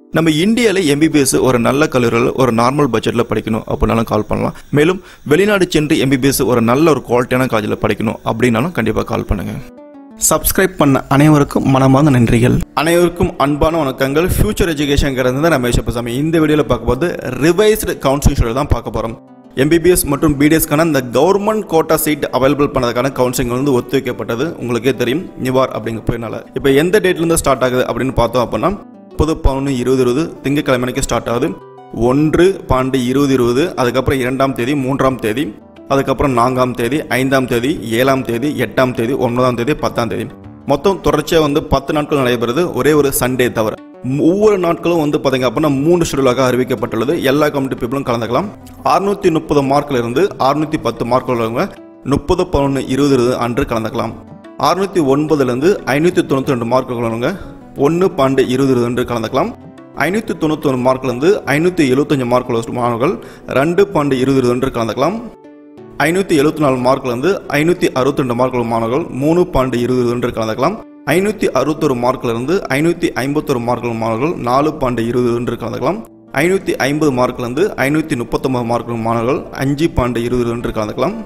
நம்ம இந்தியாவில் எம்பிபிஎஸ் ஒரு நல்ல கல்லூரியில் ஒரு நார்மல் பட்ஜெட்டில் படிக்கணும் அப்படின்னாலும் கால் பண்ணலாம் மேலும் வெளிநாடு சென்று எம்பிபிஎஸ் ஒரு நல்ல ஒரு குவாலிட்டியான காலேஜில் படிக்கணும் அப்படின்னாலும் கண்டிப்பாக கால் பண்ணுங்க சப்ஸ்கிரைப் பண்ண அனைவருக்கும் மனமார்ந்த நன்றிகள் அனைவருக்கும் அன்பான வணக்கங்கள் ஃபியூச்சர் எஜுகேஷன்ங்கிறது தான் ரமேஷ் அப்பசாமி இந்த வீடியோவில் பார்க்கும்போது ரிவைஸ்டு கவுன்சிலிங் ஷெடியூல் தான் பார்க்க போகிறோம் எம்பிபிஎஸ் மற்றும் பிடிஎஸ்க்கான இந்த கவர்மெண்ட் கோட்டா சீட் அவைலபிள் பண்ணதுக்கான கவுன்சிலிங் வந்து ஒத்திவைக்கப்பட்டது உங்களுக்கே தெரியும் நிவார் அப்படிங்கிற போயினால இப்போ எந்த டேட்லேருந்து ஸ்டார்ட் ஆகுது அப்படின்னு பார்த்தோம் அப்படின்னா முப்பது பவுன் இருபது இருபது திங்கக்கிழமை அன்னைக்கு ஸ்டார்ட் ஆகுது ஒன்று பாண்டு இருபது இருபது அதுக்கப்புறம் இரண்டாம் தேதி மூன்றாம் தேதி அதுக்கப்புறம் நான்காம் தேதி ஐந்தாம் தேதி ஏழாம் தேதி எட்டாம் தேதி ஒன்பதாம் தேதி பத்தாம் தேதி மொத்தம் தொடர்ச்சியாக வந்து பத்து நாட்கள் நடைபெறுது ஒரே ஒரு சண்டே தவிர ஒவ்வொரு நாட்களும் வந்து பார்த்தீங்க அப்படின்னா மூணு ஷெடியூலாக அறிவிக்கப்பட்டுள்ளது எல்லா கம்யூனிட்டி பீப்புளும் கலந்துக்கலாம் அறுநூத்தி முப்பது மார்க்கில் இருந்து அறுநூத்தி பத்து மார்க் உள்ளவங்க முப்பது பதினொன்று இருபது இருபது அன்று கலந்துக்கலாம் அறுநூத்தி ஒன்பதுலேருந்து ஐநூற்றி தொண்ணூற்றி ரெண்டு மார்க் உள்ளவங்க ஒன்று பன்னெண்டு இருபது இருபது அன்று கலந்துக்கலாம் ஐநூற்றி தொண்ணூத்தொன்று மார்க்லேருந்து ஐநூற்றி எழுபத்தஞ்சு மார்க் உள்ள மாணவர்கள் ரெண்டு பன்னெண்டு இருபது இருபது அன்று கலந்துக்கலாம் ஐநூற்றி எழுபத்தி நாலு மார்க்லேருந்து ஐநூற்றி அறுபத்தி ரெண்டு மார்க் உள்ள மாணவர்கள் மூணு பன்னெண்டு இருபது என்று கலந்துக்கலாம் ஐநூற்றி அறுபத்தொரு மார்க்லேருந்து ஐநூற்றி ஐம்பத்தொரு மார்க் உள்ள மாணவர்கள் நாலு பன்னெண்டு இருபது என்று கலந்துக்கலாம் ஐநூற்றி ஐம்பது மார்க்லேருந்து ஐநூற்றி முப்பத்தொம்பது மார்க் உள்ள மாணவர்கள் அஞ்சு பன்னெண்டு இருபது என்று கலந்துக்கலாம்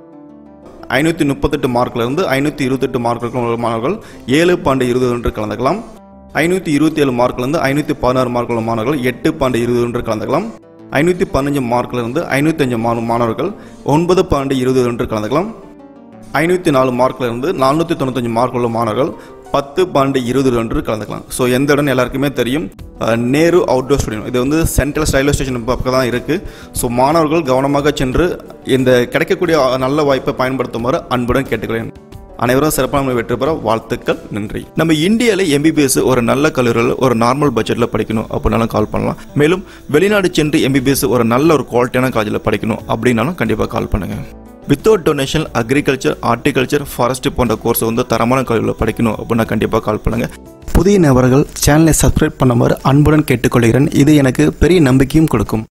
ஐநூற்றி முப்பத்தெட்டு மார்க்லேருந்து ஐநூற்றி இருபத்தெட்டு மார்க் உள்ள மாணவர்கள் ஏழு பன்னெண்டு இருபது என்று கலந்துக்கலாம் ஐநூற்றி இருபத்தி ஏழு மார்க்லேருந்து ஐநூற்றி பதினாறு மார்க் உள்ள மாணவர்கள் எட்டு பன்னெண்டு இருபது என்று கலந்துக்கலாம் ஐநூற்றி பதினஞ்சு மார்க்லேருந்து ஐநூற்றி அஞ்சு மா மாணவர்கள் ஒன்பது பன்னெண்டு இருபது என்று கலந்துக்கலாம் ஐநூற்றி நாலு மார்க்லேருந்து நானூற்றி தொண்ணூத்தஞ்சு மார்க் உள்ள மாணவர்கள் பத்து பன்னெண்டு இருபது என்று கலந்துக்கலாம் ஸோ எந்த இடம் எல்லாருக்குமே தெரியும் அஹ், நேரு அவுட்டோர் ஸ்டூடியம் இது வந்து சென்ட்ரல் ரயில்வே ஸ்டேஷன் பக்கம் தான் இருக்குது ஸோ மாணவர்கள் கவனமாக சென்று இந்த கிடைக்கக்கூடிய நல்ல வாய்ப்பை பயன்படுத்துமாறு அன்புடன் கேட்டுக்கிறேன் அனைவரும் சிறப்பான வெற்றி பெற வாழ்த்துக்கள் நன்றி நம்ம இந்தியாவில் எம்பிபிஎஸ் ஒரு நல்ல கல்லூரியில் ஒரு நார்மல் பட்ஜெட்டில் படிக்கணும் அப்படின்னாலும் கால் பண்ணலாம் மேலும் வெளிநாடு சென்று எம்பிபிஎஸ் ஒரு நல்ல ஒரு குவாலிட்டியான காலேஜில் படிக்கணும் அப்படின்னாலும் கண்டிப்பாக கால் பண்ணுங்க without donation agriculture horticulture forest போன்ற கோர்ஸ் வந்து தரமான கல்வியில் படிக்கணும் அப்படின்னா கண்டிப்பாக கால் பண்ணுங்க புதிய நபர்கள் சேனலை சப்ஸ்கிரைப் பண்ணுமாறு அன்புடன் கேட்டுக்கொள்கிறேன் இது எனக்கு பெரிய நம்பிக்கையும் கொடுக்கும்